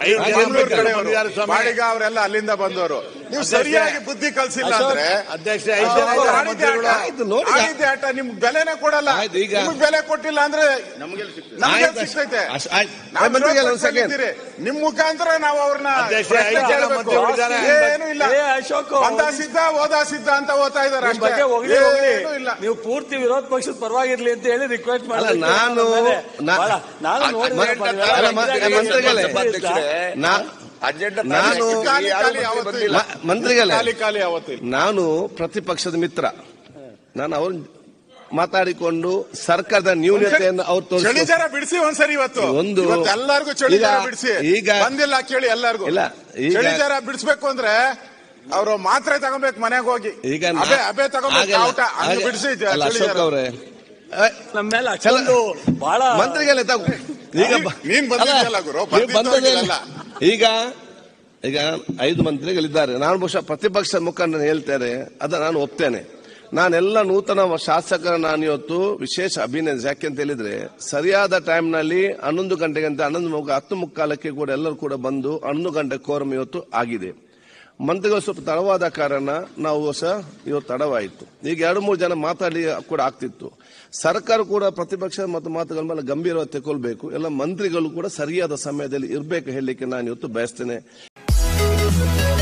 ಐದು ಜನ ಬೆಂಗಳೂರು ಬೇಕಾದ್ರೆ ಕಡೆಯವರು ಬಂದಿದ್ದಾರೆ ಸ್ವಾಮಿ. ಬಾಡಿಗ ಅವರೆಲ್ಲ ಅಲ್ಲಿಂದ ಬಂದವರು ನೀವು ಅಧ್ಯಕ್ಷರೇ, ಸರಿಯಾಗಿ ಬುದ್ಧಿ ಕಲ್ಸಿಲ್ಲ ಅಂದ್ರೆ ಅಧ್ಯಕ್ಷ ಐದು ಜನ ಆ, ಇದ್ದಾರೆ ಆಡಿದ್ದೆ ಆಟ. ಮಂತ್ರಿಗಳು. ಆಯ್ತು, ನೋಡಿ. ಆಡಿದ್ದೆ ಆಟ ನಿಮ್ಗೆ ಬೆಲೆನೇ ಕೊಡಲ್ಲ ಆಯ್ತು, ಈಗ- ನಿಮ್ಗೆ ಬೆಲೆ ಕೊಟ್ಟಿಲ್ಲ ಅಂದ್ರೆ ನಮ್ಗೆ ಆಯ್ತು, ಸಿಗ್ತೈತೆ ಅಷ್ಟ್- ಆಯ್ತು. ನಾವು ಮಂತ್ರಿಗಳು ಒಂದು ವಿರೋಧ second. ಪಕ್ಷದಲ್ಲಿದ್ದೀರಿ. ನಿಮ್ ಮುಖಾಂತರ ನಾವು ಅವ್ರನ್ನ ಅಧ್ಯಕ್ಷ, ಪ್ರಶ್ನೆ ಐದು ಜನ ಕೇಳ್ಬೇಕು. ಮಂತ್ರಿಗಳು ಇದ್ದಾರೆ. ಏನೂ ಇಲ್ಲ ಏ, ಅಶೋಕ್, ಬಂದ ಸಿದ್ಧ ಓದಾ ಸಿದ್ಧ ಅಂತ ಓದ್ತಾ ಇದಾರೆ ನಿಮ್ ಬಗ್ಗೆ ಹೊಗಳಿ ಅಷ್ಟೇ ಹೊಗಳಿ ಏನೂ ಇಲ್ಲ ನೀವು ಪೂರ್ತಿ ವಿರೋಧ ಪಕ್ಷದ ಪರವಾಗಿರ್ಲಿ ಅಂತ ಹೇಳಿ ರಿಕ್ವೆಸ್ಟ್ ಅಲ್ಲ, ನಾನು- ನಾ- ನಾನು ನೋಡಿದೆ ಅಲ್ಲ, ಮಂತ್ರಿ- ಮಂತ್ರಿಗಳೇ, ನಾ- ಅಜೆಂಡಾ ನಾನು ಖಾಲಿ ಖಾಲಿ ಯಾವತ್ತೂ ಇಲ್ಲ. ಮ- ಮಂತ್ರಿಗಳೇ ಖಾಲಿ ಖಾಲಿ ಅವತ್ತಿಲ್ಲ ನಾನು ಪ್ರತಿಪಕ್ಷದ ಮಿತ್ರ ನಾನು ಅವ್ರ ಮಾತಾಡಿಕೊಂಡು ಸರ್ಕಾರದ ನ್ಯೂನತೆಯನ್ನು ಅವ್ರು ಚಳಿ ತೋರಿಸಿ ಜರ ಬಿಡಿಸಿ ಒಂದ್ಸರಿ ಇವತ್ತು ಒಂದು- ಇವತ್ತು ಎಲ್ಲಾರ್ಗು ಚಳಿ ಜರ ಈಗ- ಬಿಡಿಸಿ ಈಗ- ಬಂದಿಲ್ಲ ಕೇಳಿ ಎಲ್ಲಾರ್ಗು ಇಲ್ಲ, ಈಗ- ಚಳಿ ಜರ ಬಿಡಿಸ್ಬೇಕು ಅಂದ್ರೆ ಅವರು ಮಾತ್ರೆ ತಗೊಬೇಕು ಮನೆಗೆ ಹೋಗಿ ಈಗ ನಾ- ಅಬೆ ಅಬೆ ತಗೊಬೇಕು ಆಗಲ್ಲ. ಔಟ ಹಂಗೆ ಆಗ- ಬಿಡಿಸಿ ಅಲ್ಲ, ಚಳಿ ಅಶೋಕ್ ಜರ ಅವರೇ ನಮ್ಮ ಮೇಲೆ ಅಷ್ಟೊಂದು ಬಹಳ ಮಂತ್ರಿಗಳೇ ತಾವು ಈಗ ಬ- ನೀನ್ ಬಂದಿದ್ಯಲ್ಲ ಗುರು, ಅಲ್ಲ, ನೀವು ಬಂದಿದ್ದು ಬಂದದ್ದೇ ಆಗಿಲ್ಲ. ಈಗ ಈಗ ಐದು ಮಂತ್ರಿಗಳಿದ್ದಾರೆ ನಾನು ಬಹುಶಃ ಪ್ರತಿಪಕ್ಷ ಮುಖಂಡನ ಹೇಳ್ತಾರೆ ಅದ ನಾನು ಒಪ್ತೇನೆ ನಾನೆಲ್ಲ ನೂತನ ಶಾಸಕರ ನಾನು ಇವತ್ತು ವಿಶೇಷ ಅಭಿನಂದಿಸಿ ಯಾಕೆಂತ ಹೇಳಿದ್ರೆ ಸರಿಯಾದ ಟೈಮ್ನಲ್ಲಿ ಹನ್ನೊಂದು ಗಂಟೆಗೆ ಅಂತ ಹನ್ನೊಂದು ಮುಗ ಹತ್ತು ಮುಕ್ಕಾಲಕ್ಕೆ ಕೂಡ ಎಲ್ಲರೂ ಕೂಡ ಬಂದು ಹನ್ನೊಂದು ಗಂಟೆ ಕೋರಂ ಇವತ್ತು ಆಗಿದೆ ಮಂತ್ರಿಗಳು ಸ್ವಲ್ಪ ತಡವಾದ ಕಾರಣ ನಾವು ಸಹ ಇವತ್ತು ತಡವಾಯಿತು ಈಗ ಎರಡು ಮೂರು ಜನ ಮಾತಾಡಿ ಕೂಡ ಆಗ್ತಿತ್ತು ಸರ್ಕಾರ ಕೂಡ ಪ್ರತಿಪಕ್ಷ ಮತ್ತು ಮಾತುಗಳ ಮೇಲೆ ಗಂಭೀರವಾಗಿ ತಗೊಳ್ಬೇಕು ಎಲ್ಲ ಮಂತ್ರಿಗಳು ಕೂಡ ಸರಿಯಾದ ಸಮಯದಲ್ಲಿ ಇರಬೇಕು ಹೇಳಲಿಕ್ಕೆ ನಾನು ಇವತ್ತು ಬಯಸ್ತೇನೆ